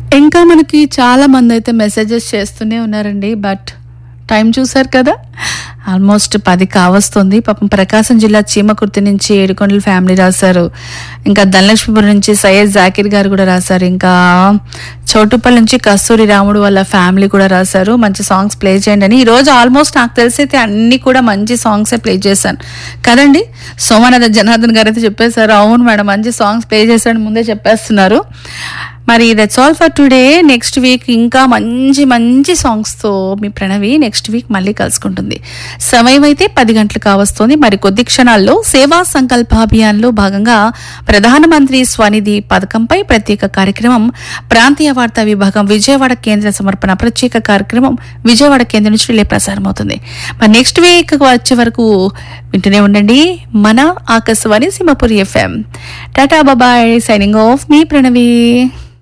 ఇంకా మనకి చాలా మంది అయితే మెసేజెస్ చేస్తూనే ఉన్నారండి బట్ టైం చూసారు కదా ఆల్మోస్ట్ పది కావస్తుంది పాపం ప్రకాశం జిల్లా చీమకుర్తి నుంచి ఏడుకొండల ఫ్యామిలీ రాశారు ఇంకా ధనలక్ష్మీపురం నుంచి సయ్యద్ జాకిర్ గారు కూడా రాశారు ఇంకా చౌటుపల్లి నుంచి కస్తూరి రాముడు వాళ్ళ ఫ్యామిలీ కూడా రాశారు మంచి సాంగ్స్ ప్లే చేయండి అని ఈ రోజు ఆల్మోస్ట్ నాకు తెలిసి అయితే అన్ని కూడా మంచి సాంగ్స్ ప్లే చేశాను కదండి సోమనాథ జనార్దన్ గారు అయితే చెప్పేశారు అవును మేడం మంచి సాంగ్స్ ప్లే చేశాడు ముందే చెప్పేస్తున్నారు మరి that's all for today next week ఇంకా మంచి మంచి సాంగ్స్తో మీ ప్రణవి నెక్స్ట్ వీక్ మళ్ళీ కలుసుకుంటుంది సమయం అయితే పది గంటలు కావస్తోంది మరి కొద్ది క్షణాల్లో సేవా సంకల్ప అభియాన్లో భాగంగా ప్రధానమంత్రి స్వనిధి పథకంపై ప్రత్యేక కార్యక్రమం ప్రాంతీయ వార్తా విభాగం విజయవాడ కేంద్ర సమర్పణ ప్రత్యేక కార్యక్రమం విజయవాడ కేంద్రం నుంచి రిలే ప్రసారం అవుతుంది మరి నెక్స్ట్ వీక్ వచ్చే వరకు వింటూనే ఉండండి మన ఆకాశవాణి సింహపురి ఎఫ్ఎం టాటా బాబాయ్ సైనింగ్ ఆఫ్ మీ ప్రణవి